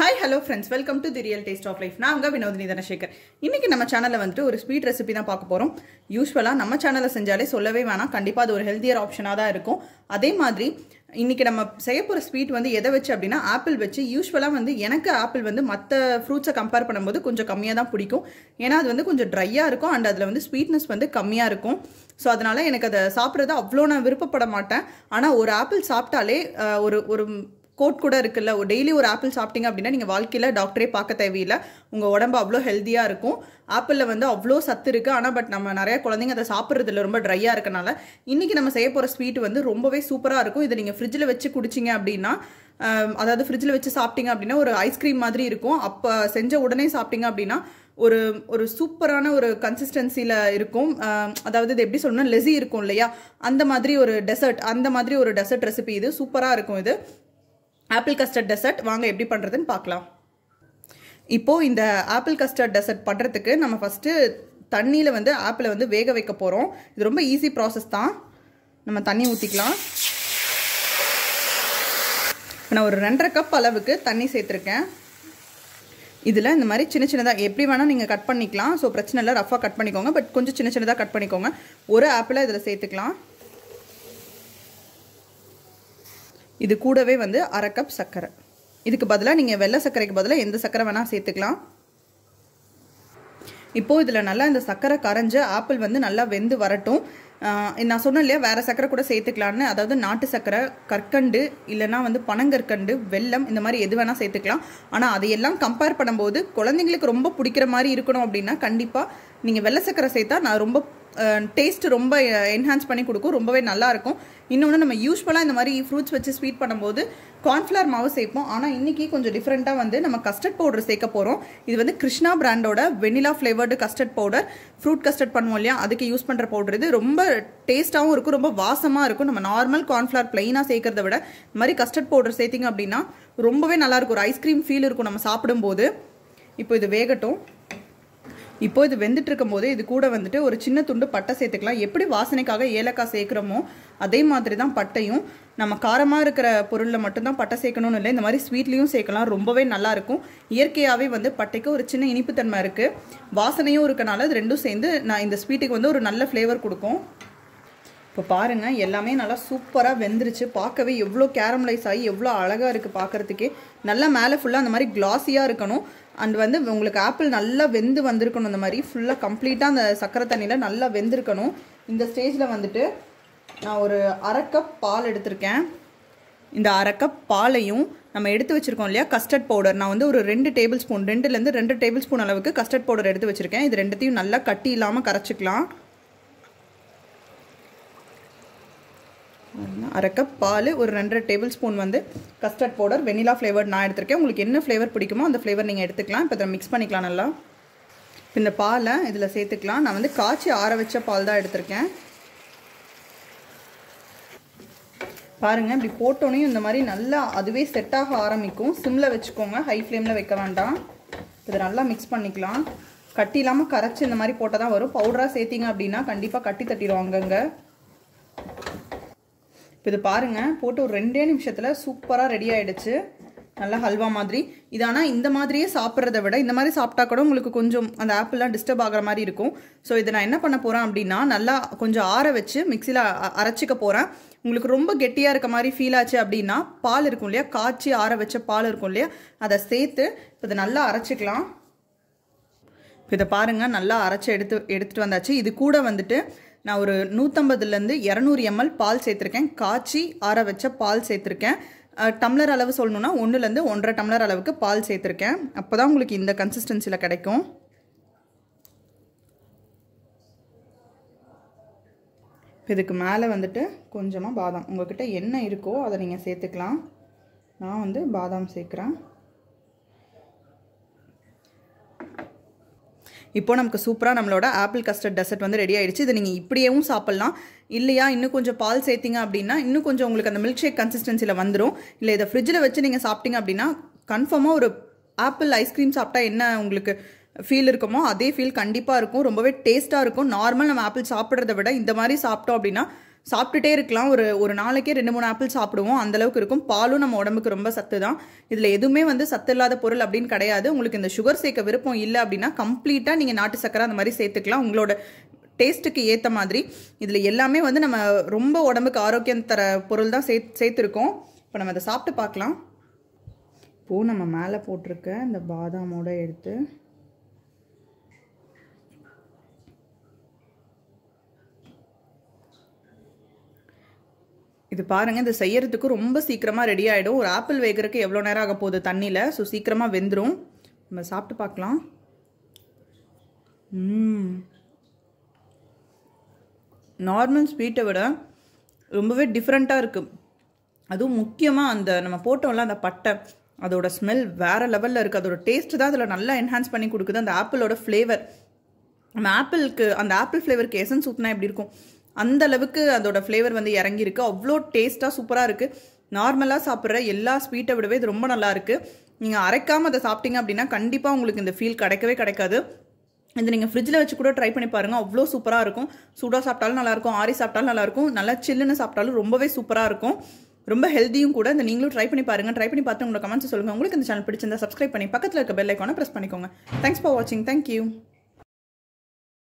hi hello friends welcome to the real taste of life நான் உங்கள் வினோதினி தனசேகர் இன்னைக்கு நம்ம சேனலில் வந்துட்டு ஒரு ஸ்வீட் ரெசிபி தான் பார்க்க போகிறோம் யூஸ்வலாக நம்ம சேனலில் செஞ்சாலே சொல்லவே வேணாம் கண்டிப்பாக அது ஒரு ஹெல்த்தியர் ஆப்ஷனாக தான் இருக்கும் அதே மாதிரி இன்னைக்கு நம்ம செய்ய போகிற ஸ்வீட் வந்து எதை வச்சு அப்படின்னா ஆப்பிள் வச்சு யூஸ்வலாக வந்து எனக்கு ஆப்பிள் வந்து மற்ற ஃப்ரூட்ஸை கம்பேர் பண்ணும்போது கொஞ்சம் கம்மியாக தான் பிடிக்கும் ஏன்னா அது வந்து கொஞ்சம் ட்ரையாக இருக்கும் அண்ட் அதில் வந்து ஸ்வீட்னஸ் வந்து கம்மியாக இருக்கும் ஸோ அதனால் எனக்கு அதை சாப்பிட்றது அவ்வளோ நான் விருப்பப்பட மாட்டேன் ஆனால் ஒரு ஆப்பிள் சாப்பிட்டாலே அஹ், ஒரு ஒரு கோட் கூட இருக்குல்ல ஒரு டெய்லி ஒரு ஆப்பிள் சாப்பிட்டீங்க அப்படின்னா நீங்கள் வாழ்க்கையில் டாக்டரே பார்க்க தேவையில்லை உங்கள் உடம்பு அவ்வளோ ஹெல்த்தியாக இருக்கும் ஆப்பிளில் வந்து அவ்வளோ சத்து இருக்குது ஆனால் பட் நம்ம நிறைய குழந்தைங்க அதை சாப்பிட்றதுல ரொம்ப ட்ரையாக இருக்கனால இன்றைக்கி நம்ம செய்ய போகிற ஸ்வீட் வந்து ரொம்பவே சூப்பராக இருக்கும் இதை நீங்கள் ஃப்ரிட்ஜில் வச்சு குடிச்சிங்க அப்படின்னா ஆம், அதாவது ஃப்ரிட்ஜில் வச்சு சாப்பிட்டீங்க அப்படின்னா ஒரு ஐஸ்கிரீம் மாதிரி இருக்கும் அப்போ செஞ்ச உடனே சாப்பிட்டீங்க அப்படின்னா ஒரு ஒரு சூப்பரான ஒரு கன்சிஸ்டன்சியில் இருக்கும் ஆம், அதாவது இது எப்படி சொல்லணும்னா லெசி இருக்கும் இல்லையா அந்த மாதிரி ஒரு டெசர்ட் அந்த மாதிரி ஒரு டெசர்ட் ரெசிபி இது சூப்பராக இருக்கும் இது ஆப்பிள் கஸ்டர்ட் டெசர்ட் வாங்க எப்படி பண்ணுறதுன்னு பார்க்கலாம் இப்போது இந்த ஆப்பிள் கஸ்டர்ட் டெசர்ட் பண்ணுறதுக்கு நம்ம ஃபஸ்ட்டு தண்ணியில் வந்து ஆப்பிளை வந்து வேக வைக்க போகிறோம் இது ரொம்ப ஈஸி ப்ராசஸ் தான் நம்ம தண்ணி ஊற்றிக்கலாம் இப்போ நான் ஒரு ரெண்டரை கப் அளவுக்கு தண்ணி சேர்த்துருக்கேன் இதில் இந்த மாதிரி சின்ன சின்னதாக எப்படி வேணால் நீங்கள் கட் பண்ணிக்கலாம் ஸோ பிரச்சனை இல்லை ரஃபாக கட் பண்ணிக்கோங்க பட் கொஞ்சம் சின்ன சின்னதாக கட் பண்ணிக்கோங்க ஒரு ஆப்பிளை இதில் சேர்த்துக்கலாம் இது கூடவே வந்து அரை கப் சர்க்கரை இதுக்கு பதிலாக நீங்கள் வெள்ளை சர்க்கரைக்கு பதிலாக எந்த சர்க்கரை வேணால் சேர்த்துக்கலாம் இப்போது இதில் நல்லா இந்த சர்க்கரை கரைஞ்ச ஆப்பிள் வந்து நல்லா வெந்து வரட்டும் ஆஹ் நான் சொன்னேன் இல்லையா வேறு சர்க்கரை கூட சேர்த்துக்கலான்னு அதாவது நாட்டு சர்க்கரை கற்கண்டு இல்லைன்னா வந்து பனங்கற்கண்டு வெல்லம் இந்த மாதிரி எது வேணால் சேர்த்துக்கலாம் ஆனால் அதையெல்லாம் கம்பேர் பண்ணும்போது குழந்தைங்களுக்கு ரொம்ப பிடிக்கிற மாதிரி இருக்கணும் அப்படின்னா கண்டிப்பாக நீங்கள் வெள்ளை சர்க்கரை சேர்த்தா நான் ரொம்ப டேஸ்ட் ரொம்ப என்ஹான்ஸ் பண்ணி கொடுக்கும் ரொம்பவே நல்லா இருக்கும் இன்னொன்று நம்ம யூஸ்வலாக இந்த மாதிரி ஃப்ரூட்ஸ் வச்சு ஸ்வீட் பண்ணும்போது கார்ன்ஃப்ளவர் மாவு சேர்ப்போம் ஆனால் இன்றைக்கி கொஞ்சம் டிஃப்ரெண்ட்டாக வந்து நம்ம கஸ்டர்ட் பவுடர் சேர்க்க போகிறோம் இது வந்து கிருஷ்ணா பிராண்டோட vanilla flavoured custard powder fruit custard பண்ணுவோம் இல்லையா அதுக்கு யூஸ் பண்ணுற பவுடர் இது ரொம்ப டேஸ்ட்டாகவும் இருக்கும் ரொம்ப வாசமாக இருக்கும் நம்ம நார்மல் கார்ன்ஃப்ளவர் பிளெயினாக சேர்க்கறத விட இந்த மாதிரி கஸ்டர்ட் பவுடர் சேர்த்திங்க அப்படின்னா ரொம்பவே நல்லாயிருக்கும் ஒரு ஐஸ்கிரீம் ஃபீல் இருக்கும் நம்ம சாப்பிடும்போது இப்போ இது வேகட்டும் இப்போ இது வெந்துட்டு இருக்கும் போது இது கூட வந்துட்டு ஒரு சின்ன துண்டு பட்டை சேர்த்துக்கலாம் எப்படி வாசனைக்காக ஏலக்காய் சேர்க்குறோமோ அதே மாதிரி தான் பட்டையும் நம்ம காரமாக இருக்கிற பொருளில் மட்டும்தான் பட்டை சேர்க்கணும்னு இல்லை இந்த மாதிரி ஸ்வீட்லேயும் சேர்க்கலாம் ரொம்பவே நல்லா இருக்கும் இயற்கையாகவே வந்து பட்டைக்கு ஒரு சின்ன இனிப்புத்தன்மை இருக்குது வாசனையும் இருக்கனால இது ரெண்டும் சேர்ந்து நான் இந்த ஸ்வீட்டுக்கு வந்து ஒரு நல்ல ஃப்ளேவர் கொடுக்கும் இப்போ பாருங்கள் எல்லாமே நல்லா சூப்பராக வெந்துருச்சு பார்க்கவே எவ்வளோ கேரமலைஸ் ஆகி எவ்வளோ அழகாக இருக்குது பார்க்குறதுக்கே நல்லா மேலே ஃபுல்லாக அந்த மாதிரி கிளாஸியாக இருக்கணும் அண்ட் வந்து உங்களுக்கு ஆப்பிள் நல்லா வெந்து வந்திருக்கணும் அந்த மாதிரி ஃபுல்லாக கம்ப்ளீட்டாக அந்த சக்கரை தண்ணியில் நல்லா வெந்திருக்கணும் இந்த ஸ்டேஜில் வந்துட்டு நான் ஒரு அரை கப் பால் எடுத்திருக்கேன் இந்த அரை கப் பாலையும் நம்ம எடுத்து வச்சுருக்கோம் இல்லையா கஸ்டர்ட் பவுடர் நான் வந்து ஒரு ரெண்டு டேபிள் ஸ்பூன் ரெண்டுலேருந்து ரெண்டு டேபிள் ஸ்பூன் அளவுக்கு கஸ்டர்ட் பவுடர் எடுத்து வச்சுருக்கேன் இது ரெண்டுத்தையும் நல்லா கட்டி இல்லாமல் கரைச்சிக்கலாம் அரை கப் பால் ஒரு ரெண்டரை டேபிள் ஸ்பூன் வந்து கஸ்டர்ட் பவுடர் வெனிலா ஃப்ளேவர் நான் எடுத்திருக்கேன் உங்களுக்கு என்ன ஃப்ளேவர் பிடிக்குமோ அந்த ஃப்ளேவர் நீங்கள் எடுத்துக்கலாம் இப்போ இதை மிக்ஸ் பண்ணிக்கலாம் நல்லா இப்போ இந்த பாலை இதில் சேர்த்துக்கலாம் நான் வந்து காய்ச்சி ஆற வச்ச பால் தான் எடுத்திருக்கேன் பாருங்கள் இப்படி போட்டோன்னே இந்த மாதிரி நல்லா அதுவே செட் ஆக ஆரம்பிக்கும் சிம்மில் வச்சுக்கோங்க ஹை ஃப்ளேமில் வைக்க வேண்டாம் இதை நல்லா மிக்ஸ் பண்ணிக்கலாம் கட்டி இல்லாமல் கரைச்சி இந்த மாதிரி போட்டால் தான் வரும் பவுடராக சேர்த்திங்க அப்படின்னா கண்டிப்பாக கட்டி தட்டிடும் அங்கங்கே இப்போ இது பாருங்கள் போட்டு ஒரு ரெண்டே நிமிஷத்தில் சூப்பராக ரெடி ஆகிடுச்சு நல்லா ஹல்வா மாதிரி இது ஆனால் இந்த மாதிரியே சாப்பிட்றத விட இந்த மாதிரி சாப்பிட்டா கூட உங்களுக்கு கொஞ்சம் அந்த ஆப்பிள்லாம் டிஸ்டர்ப் ஆகிற மாதிரி இருக்கும் ஸோ இதை நான் என்ன பண்ண போகிறேன் அப்படின்னா நல்லா கொஞ்சம் ஆற வச்சு மிக்சியில் அரைச்சிக்க போகிறேன் உங்களுக்கு ரொம்ப கெட்டியாக இருக்க மாதிரி ஃபீல் ஆச்சு அப்படின்னா பால் இருக்கும் இல்லையா காய்ச்சி ஆற வச்ச பால் இருக்கும் இல்லையா அதை சேர்த்து இப்போ இதை நல்லா அரைச்சிக்கலாம் இப்போ இதை பாருங்கள் நல்லா அரைச்சி எடுத்து எடுத்துகிட்டு வந்தாச்சு இது கூட வந்துட்டு நான் ஒரு நூற்றம்பதுலேருந்து இரநூறு எம்எல் பால் சேர்த்துருக்கேன் காய்ச்சி ஆற வச்ச பால் சேர்த்துருக்கேன் அஹ், டம்ளர் அளவு சொல்லணுன்னா ஒன்றுலேருந்து ஒன்றரை டம்ளர் அளவுக்கு பால் சேர்த்துருக்கேன் அப்போ தான் உங்களுக்கு இந்த கன்சிஸ்டன்சியில் கிடைக்கும் இப்போ இதுக்கு மேலே வந்துட்டு கொஞ்சமாக பாதாம் உங்கள்கிட்ட என்ன இருக்கோ அதை நீங்கள் சேர்த்துக்கலாம் நான் வந்து பாதாம் சேர்க்குறேன் இப்போ நமக்கு சூப்பராக நம்மளோட ஆப்பிள் கஸ்டர்ட் டெசர்ட் வந்து ரெடி ஆயிடுச்சு இதை நீங்கள் இப்படியேவும் சாப்பிட்லாம் இல்லையா இன்னும் கொஞ்சம் பால் சேர்த்திங்க அப்படின்னா இன்னும் கொஞ்சம் உங்களுக்கு அந்த மில்க் ஷேக் கன்சிஸ்டன்சியில் வந்துடும் இல்லை இதை ஃப்ரிட்ஜில் வச்சு நீங்கள் சாப்பிட்டீங்க அப்படின்னா கன்ஃபார்மாக ஒரு ஆப்பிள் ஐஸ்கிரீம் சாப்பிட்டா என்ன உங்களுக்கு ஃபீல் இருக்குமோ அதே ஃபீல் கண்டிப்பாக இருக்கும் ரொம்பவே டேஸ்ட்டாக இருக்கும் நார்மல் நம்ம ஆப்பிள் சாப்பிட்றத விட இந்த மாதிரி சாப்பிட்டோம் அப்படின்னா சாப்பிட்டுட்டே இருக்கலாம் ஒரு ஒரு நாளைக்கே ரெண்டு மூணு ஆப்பிள் சாப்பிடுவோம் அந்த அளவுக்கு இருக்கும் பாலும் நம்ம உடம்புக்கு ரொம்ப சத்து தான் இதில் எதுவுமே வந்து சத்து இல்லாத பொருள் அப்படின்னு கிடையாது உங்களுக்கு இந்த சுகர் சேர்க்க விருப்பம் இல்லை அப்படின்னா கம்ப்ளீட்டாக நீங்கள் நாட்டு சக்கரை அந்த மாதிரி சேர்த்துக்கலாம் உங்களோட டேஸ்ட்டுக்கு ஏற்ற மாதிரி இதில் எல்லாமே வந்து நம்ம ரொம்ப உடம்புக்கு ஆரோக்கியம் தர பொருள் தான் சே சேர்த்துருக்கோம் இப்போ நம்ம அதை சாப்பிட்டு பார்க்கலாம் இப்போது நம்ம மேலே போட்டிருக்க இந்த பாதாமோட எடுத்து இது பாருங்கள் இது செய்யறதுக்கு ரொம்ப சீக்கிரமாக ரெடி ஆகிடும் ஒரு ஆப்பிள் வேகிறதுக்கு எவ்வளோ நேரம் ஆக போகுது தண்ணியில் ஸோ சீக்கிரமாக வெந்துடும் நம்ம சாப்பிட்டு பார்க்கலாம் நார்மல் ஸ்வீட்டை விட ரொம்பவே டிஃப்ரெண்ட்டாக இருக்குது அதுவும் முக்கியமாக அந்த நம்ம போட்டோம்ல அந்த பட்டை அதோட ஸ்மெல் வேறு லெவலில் இருக்குது அதோட டேஸ்ட் தான் அதில் நல்லா என்ஹான்ஸ் பண்ணி கொடுக்குது அந்த ஆப்பிளோட ஃப்ளேவர் நம்ம ஆப்பிளுக்கு அந்த ஆப்பிள் ஃப்ளேவருக்கு எசன்ஸ் ஊற்றினா எப்படி இருக்கும் அந்த அளவுக்கு அதோட ஃப்ளேவர் வந்து இறங்கியிருக்கு அவ்வளோ டேஸ்ட்டாக சூப்பராக இருக்குது நார்மலாக சாப்பிட்ற எல்லா ஸ்வீட்டை விடவே இது ரொம்ப நல்லா இருக்குது நீங்கள் அரைக்காமல் அதை சாப்பிட்டீங்க அப்படின்னா கண்டிப்பாக உங்களுக்கு இந்த ஃபீல் கிடைக்கவே கிடைக்காது இது நீங்கள் ஃப்ரிட்ஜில் வச்சு கூட ட்ரை பண்ணி பாருங்கள் அவ்வளோ சூப்பராக இருக்கும் சூடாக சாப்பிட்டாலும் நல்லாயிருக்கும் ஆறி சாப்பிட்டாலும் நல்லாயிருக்கும் நல்லா சில்லுன்னு சாப்பிட்டாலும் ரொம்பவே சூப்பராக இருக்கும் ரொம்ப ஹெல்த்தியும் கூட இந்த நீங்களும் ட்ரை பண்ணி பாருங்கள் ட்ரை பண்ணி பார்த்து உங்களோட கமெண்ட்ஸ் சொல்லுங்கள் உங்களுக்கு இந்த சேனல் பிடிச்சிருந்தா சப்ஸ்கிரைப் பண்ணி பக்கத்தில் இருக்க பெல் ஐக்கானை ப்ரெஸ் பண்ணிக்கோங்க தேங்க்ஸ் ஃபார் வாட்சிங் தேங்க்யூ